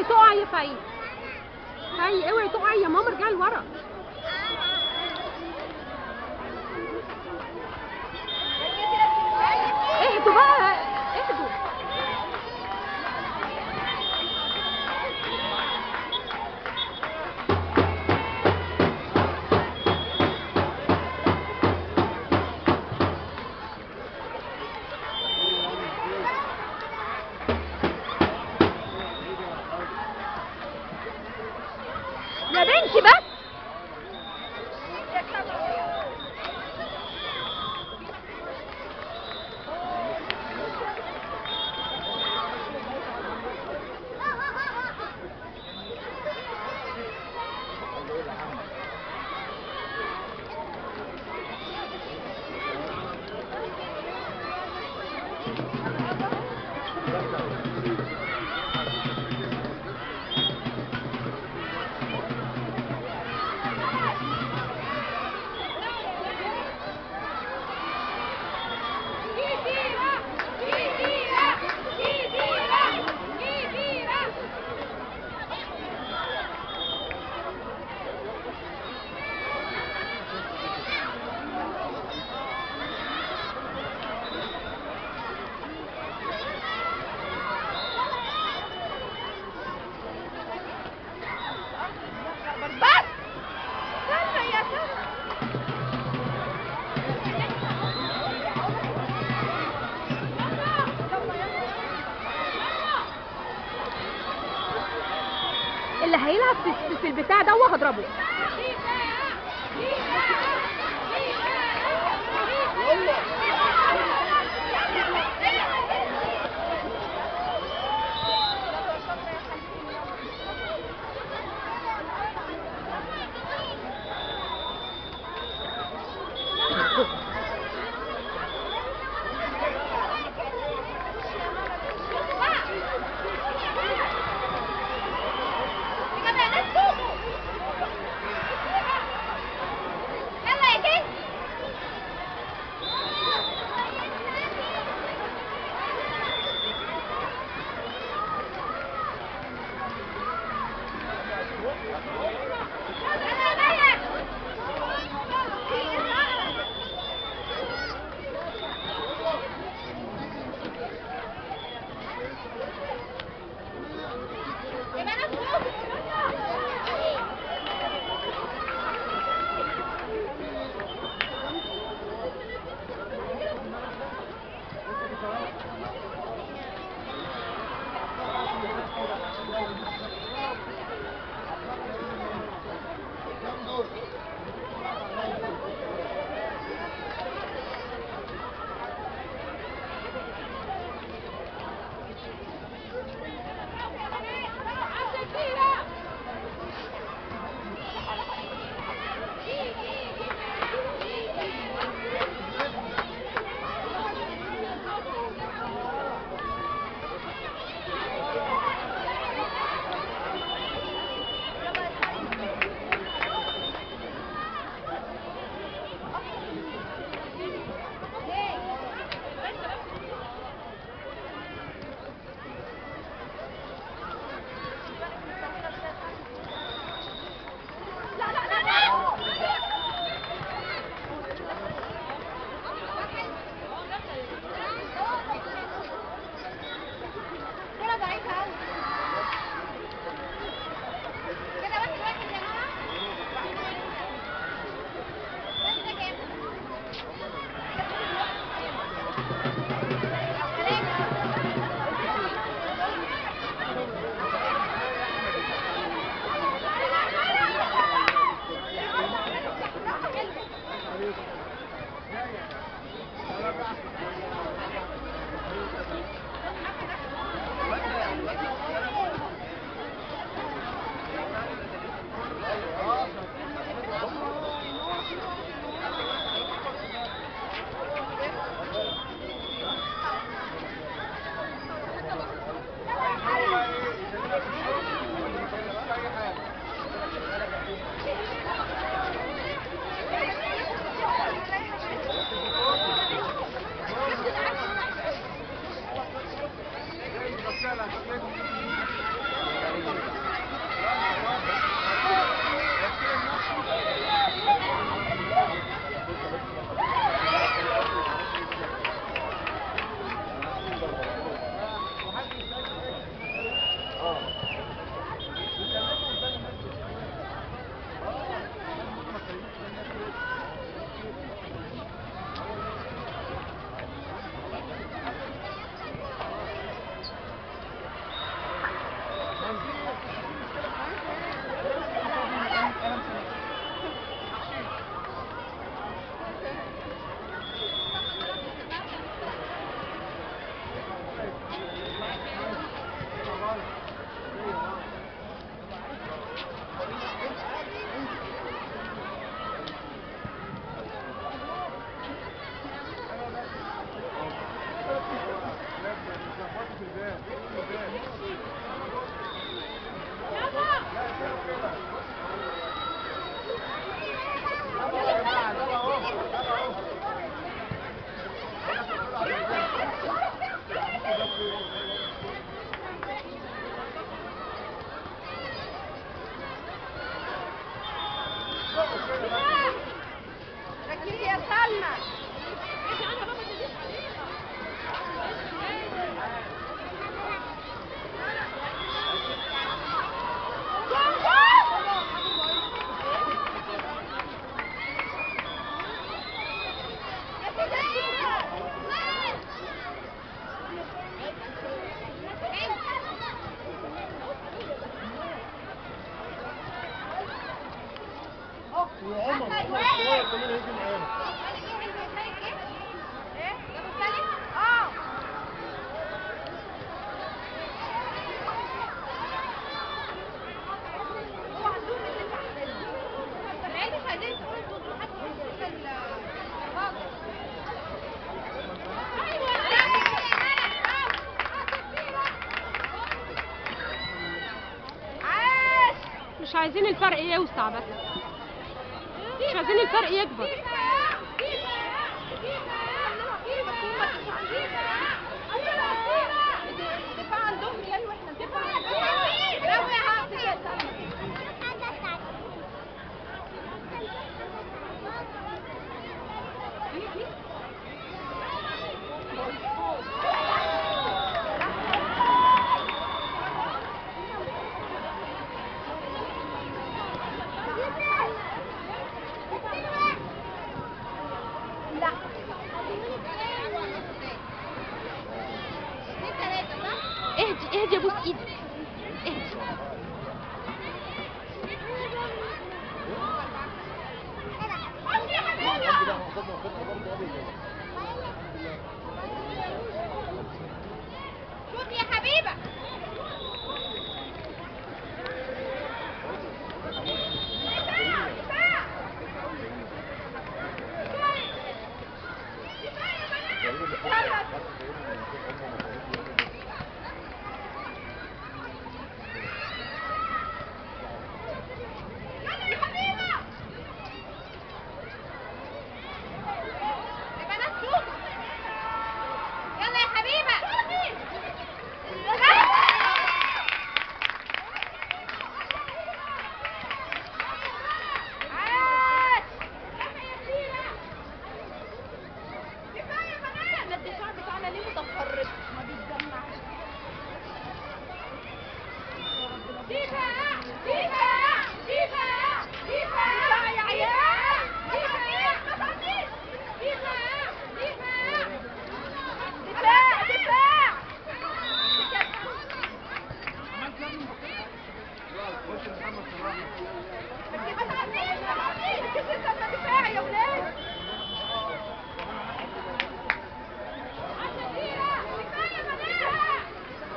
اوعي تقعي يا فاي فاي اوعي تقعي يا ماما ارجعي لورا اهدوا بقى اهدوا يا بنتي بس بس سلمى يا سلمى اللي هيلعب في, في البتاع ده هو هضربه يلا يا كيس وعمر عمر الصغير كمان هيجي معانا مش عايزين الفرق يوسع بس مش عايزين الفرق يكبر اهدي اهدي ابوس ايدك اهدي شوفي يا حبيبة يلا يا حبيبة يا بنات شوفوا يلا يا حبيبة عاش يا سيرة كفاية يا بنات الدفاع بتاعنا ليه متفرق ما بيتجمعش ديفا ديفا ديفا ديفا يا عيال ديفا ما تعطيش ديفا ديفا دفاع دفاع بس ما تعطيش ما تعطيش كده لما دفاع يا ولاد كفاية بنات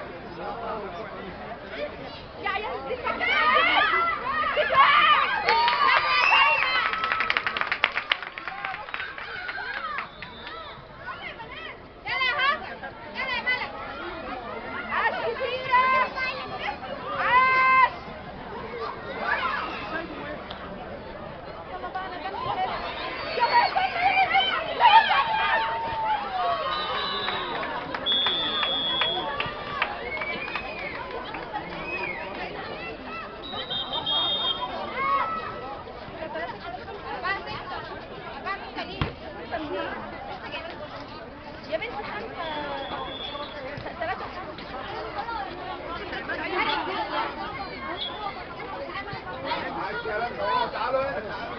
يا عيال دفاع دفاع يلا يا هاجر يلا يا ملك عاش كتيرة عاش يلا بقى انا جنبي هنا يلا يا سيدي يلا يا يا بنتي خمسة ثلاثة تعالوا هنا